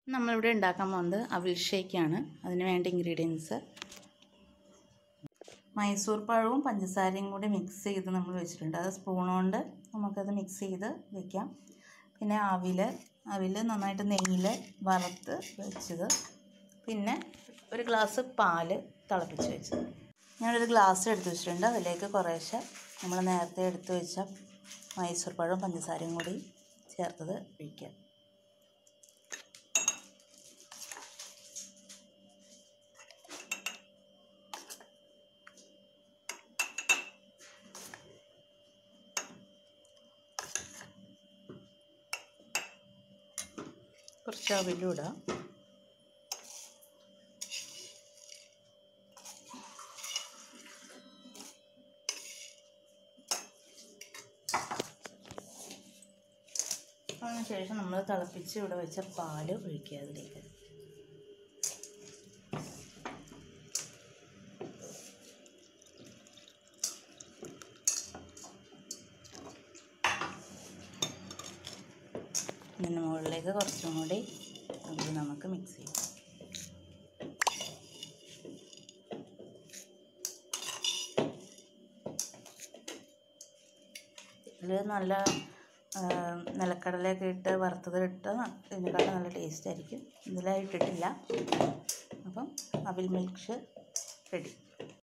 നമ്മളിവിടെ ഉണ്ടാക്കാൻ പോകുന്നത് അവിൽ ഷേക്കാണ് അതിന് വേണ്ട ഇൻഗ്രീഡിയൻസ് മൈസൂർ പഴവും പഞ്ചസാരയും കൂടി മിക്സ് ചെയ്ത് നമ്മൾ വെച്ചിട്ടുണ്ട് അത് സ്പൂൺ കൊണ്ട് നമുക്കത് മിക്സ് ചെയ്ത് വെക്കാം പിന്നെ അവിൽ അവിൽ നന്നായിട്ട് നെയ്യിൽ വറുത്ത് വെച്ചത് പിന്നെ ഒരു ഗ്ലാസ് പാല് തിളപ്പിച്ച് വെച്ചത് ഞാനൊരു ഗ്ലാസ് എടുത്ത് വെച്ചിട്ടുണ്ട് അതിലേക്ക് കുറേശ്ശെ നമ്മൾ നേരത്തെ എടുത്ത് വെച്ച മൈസൂർ പഴവും പഞ്ചസാരയും കൂടി ചേർത്തത് ഒഴിക്കാം കുറച്ച് അവിലും ഇടാം അതിനുശേഷം നമ്മൾ തിളപ്പിച്ച് ഇവിടെ വെച്ച പാല് ഒഴിക്കുക അതിലേക്ക് ഇതിന് മുകളിലേക്ക് കുറച്ചും കൂടി അത് നമുക്ക് മിക്സ് ചെയ്യാം ഇതിൽ നല്ല നിലക്കടലയൊക്കെ ഇട്ട് വറുത്തത് ഇട്ട് ഇതിനെക്കാളും നല്ല ടേസ്റ്റ് ആയിരിക്കും ഇതിലായിട്ടിട്ടില്ല അപ്പം അവിൽ മിൽക്ക് റെഡി